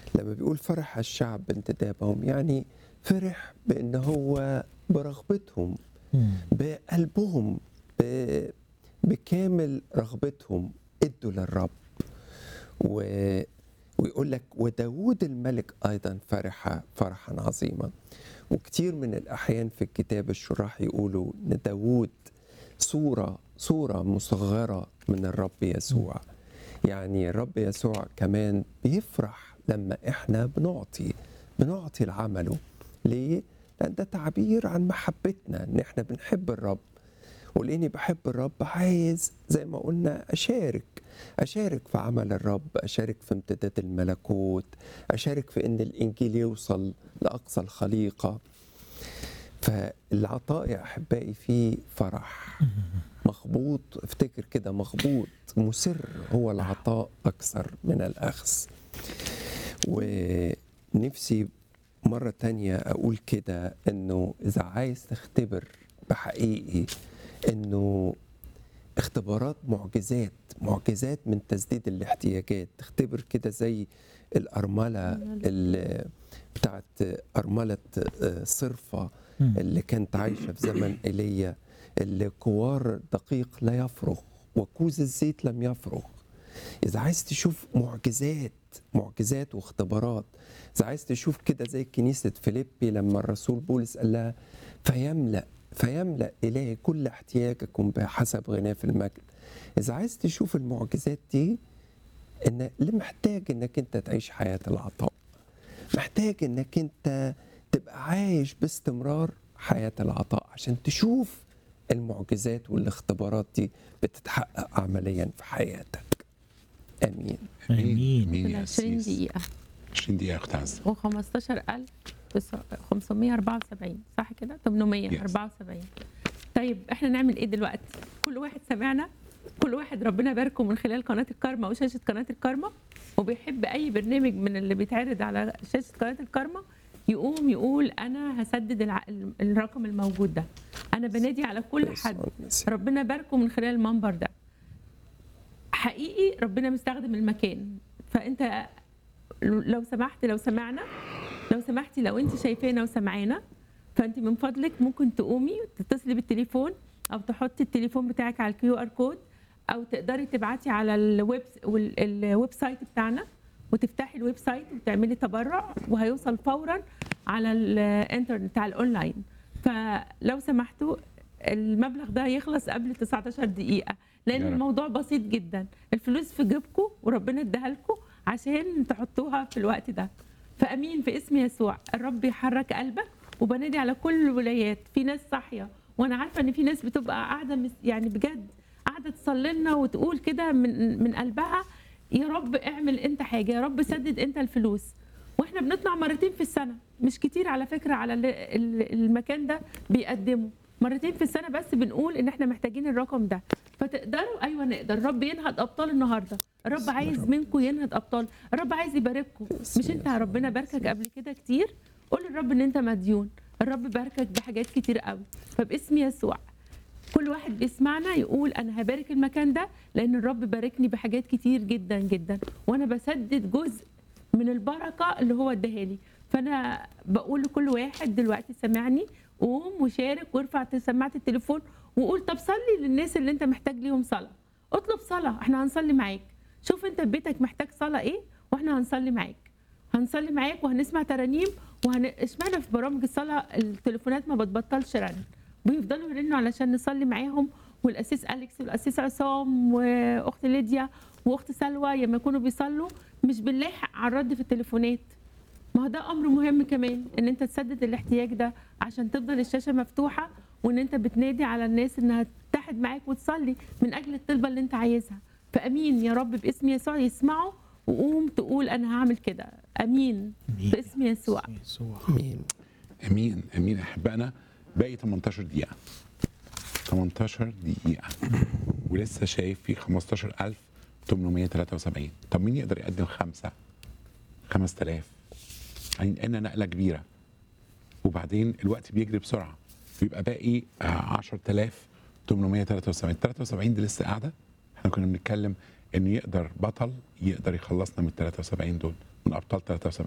لما بيقول فرح الشعب بانتدابهم يعني فرح بان هو برغبتهم مم. بقلبهم ب- بكامل رغبتهم ادوا للرب و... ويقول لك وداود الملك ايضا فرح فرحا عظيما وكتير من الاحيان في الكتاب الشراح يقولوا ان داود صوره صوره مصغره من الرب يسوع يعني الرب يسوع كمان بيفرح لما احنا بنعطي بنعطي لعمله ليه؟ لان ده تعبير عن محبتنا ان احنا بنحب الرب ولاني بحب الرب عايز زي ما قلنا اشارك اشارك في عمل الرب اشارك في امتداد الملكوت اشارك في ان الانجيل يوصل لاقصى الخليقه فالعطاء يا احبائي فيه فرح مخبوط افتكر كده مخبوط مسر هو العطاء اكثر من الاخذ ونفسي مرة تانية أقول كده إنه إذا عايز تختبر بحقيقي إنه اختبارات معجزات معجزات من تسديد الاحتياجات تختبر كده زي الأرملة اللي بتاعت أرملة آه، صرفة مم. اللي كانت عايشة في زمن إيليا اللي كوار دقيق لا يفرغ وكوز الزيت لم يفرغ إذا عايز تشوف معجزات معجزات واختبارات إذا عايز تشوف كده زي كنيسة فيليبي لما الرسول بولس قال لها فيملأ فيملأ إلهي كل احتياجكم بحسب غناه في المجد إذا عايز تشوف المعجزات دي إن اللي محتاج إنك أنت تعيش حياة العطاء محتاج إنك أنت تبقى عايش باستمرار حياة العطاء عشان تشوف المعجزات والاختبارات دي بتتحقق عمليا في حياتك امين امين مين في يا 20 أسيس؟ دقيقة 20 دقيقة يا أخت عزة و15574 صح كده 874 طيب احنا نعمل ايه دلوقتي كل واحد سمعنا كل واحد ربنا باركه من خلال قناة الكارما وشاشة قناة الكارما وبيحب اي برنامج من اللي بيتعرض على شاشة قناة الكارما يقوم يقول انا هسدد الع... الرقم الموجود ده انا بنادي على كل حد ربنا باركه من خلال المنبر ده حقيقي ربنا مستخدم المكان فانت لو سمحت لو سمعنا لو سمحتي لو انت شايفانا وسمعانا فانت من فضلك ممكن تقومي تتصلي بالتليفون او تحطي التليفون بتاعك على الكيو ار كود او تقدري تبعتي على الويب وال- الويب سايت بتاعنا وتفتحي الويب سايت وتعملي تبرع وهيوصل فورا على الانترنت على الاونلاين فلو سمحتوا المبلغ ده يخلص قبل 19 دقيقة لأن يا رب. الموضوع بسيط جدا الفلوس في جيبكم وربنا اداها لكم عشان تحطوها في الوقت ده فأمين في اسم يسوع الرب يحرك قلبك وبنادي على كل الولايات في ناس صاحية وأنا عارفة إن في ناس بتبقى قاعدة مس- يعني بجد قاعدة تصلي لنا وتقول كده من من قلبها يا رب اعمل أنت حاجة يا رب سدد أنت الفلوس واحنا بنطلع مرتين في السنه مش كتير على فكره على ال- ال- المكان ده بيقدمه مرتين في السنه بس بنقول ان احنا محتاجين الرقم ده فتقدروا ايوه نقدر الرب ينهض ابطال النهارده الرب عايز منكم ينهض ابطال الرب عايز يبارككم مش انت ربنا باركك قبل كده كتير قول للرب ان انت مديون الرب باركك بحاجات كتير قوي فباسم يسوع كل واحد بيسمعنا يقول انا هبارك المكان ده لان الرب باركني بحاجات كتير جدا جدا وانا بسدد جزء من البركه اللي هو اداها لي فانا بقول لكل واحد دلوقتي سامعني قوم وشارك وارفع سماعه التليفون وقول طب صلي للناس اللي انت محتاج ليهم صلاه اطلب صلاه احنا هنصلي معاك شوف انت في بيتك محتاج صلاه ايه واحنا هنصلي معاك هنصلي معاك وهنسمع ترانيم وهن... اشمعنى في برامج الصلاه التليفونات ما بتبطلش رن بيفضلوا يرنوا علشان نصلي معاهم والاسيس اليكس والاسيس عصام واخت ليديا واخت سلوى لما يكونوا بيصلوا مش بنلاحق على الرد في التليفونات ما هو ده امر مهم كمان ان انت تسدد الاحتياج ده عشان تفضل الشاشه مفتوحه وان انت بتنادي على الناس انها تتحد معاك وتصلي من اجل الطلبه اللي انت عايزها فامين يا رب باسم يسوع يسمعوا وقوم تقول انا هعمل كده امين آمين. باسم يسوع يسوع امين امين امين احبائنا باقي 18 دقيقه 18 دقيقه ولسه شايف في 15873 طب مين يقدر يقدم خمسه 5000 هينقلنا نقله كبيره وبعدين الوقت بيجري بسرعه بيبقى باقي آه، 10873 73 دي لسه قاعده احنا كنا بنتكلم ان يقدر بطل يقدر يخلصنا من ال 73 دول من ابطال 73